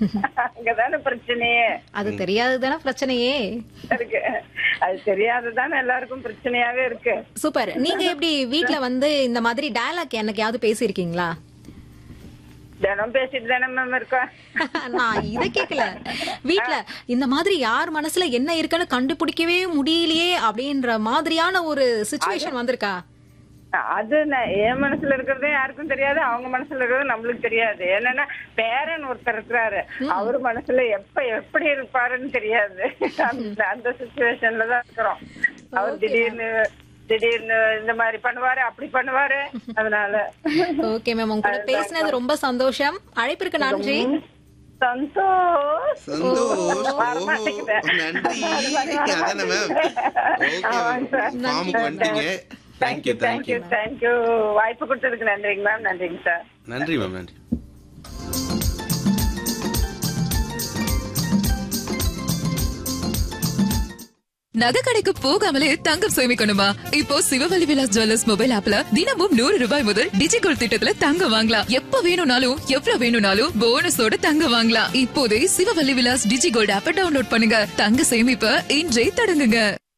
அங்கதானே பிரச்சனையே அது தெரியாது தானே பிரச்சனையே இருக்கு அது தெரியாததானே எல்லாருக்கும் பிரச்சனையாவே இருக்கு சூப்பர் நீங்க எப்படி வீட்ல வந்து இந்த மாதிரி டயலாக் என்னைக்காவது பேசியிருக்கீங்களா தினம் பேசிட்டு தானே மேம் இருக்கோம் நான் இத கேக்கல வீட்ல இந்த மாதிரி யார் மனசுல என்ன இருக்குன்னு கண்டுபிடிக்கவே முடியலையே அப்படின்ற மாதிரியான ஒரு சுச்சுவேஷன் வந்திருக்கா அது நான் என் மனசுல இருக்கிறதே யாருக்கும் தெரியாது அவங்க மனசுல இருக்கிறது நம்மளுக்கு தெரியாது என்னன்னா பேரன் ஒருத்தர் இருக்கிறாரு அவர் மனசுல எப்ப எப்படி இருப்பாருன்னு தெரியாது அந்த அந்த சுச்சுவேஷன்ல தான் இருக்கிறோம் அவர் திடீர்னு திடீர்னு இந்த மாதிரி பண்ணுவாரு அப்படி பண்ணுவாரு அதனால ஓகே மேம் உங்க கூட பேசினது ரொம்ப சந்தோஷம் அழைப்பிற்கு நன்றி சந்தோஷ் சந்தோஷ் வர ஓஹோ மாட்டேங்குது. நன்றி அதானே மேம் ஓகே ஆமாங்க சார். ஃபார்முக்கு வந்துட்டீங்க தேங்க்யூ தேங்க்யூ தேங்க்யூ தேங்க்யூ வாய்ப்பு கொடுத்ததுக்கு நன்றிங்க மேம் நன்றிங்க சார் நன்றி மேம் நன்றி நகை கடைக்கு போகாமலே தங்கம் சேமிக்கணுமா இப்போ சிவவழி விலாஸ் ஜுவல்லர்ஸ் மொபைல் ஆப்ல தினமும் நூறு ரூபாய் முதல் டிஜிகோல் திட்டத்துல தங்கம் வாங்கலாம் எப்ப வேணும்னாலும் எவ்வளவு வேணும்னாலும் போனஸோட தங்கம் வாங்கலாம் இப்போதே சிவவழி விலாஸ் டிஜிகோல்ட் ஆப்பை டவுன்லோட் பண்ணுங்க தங்க சேமிப்ப இன்றே தொடங்குங்க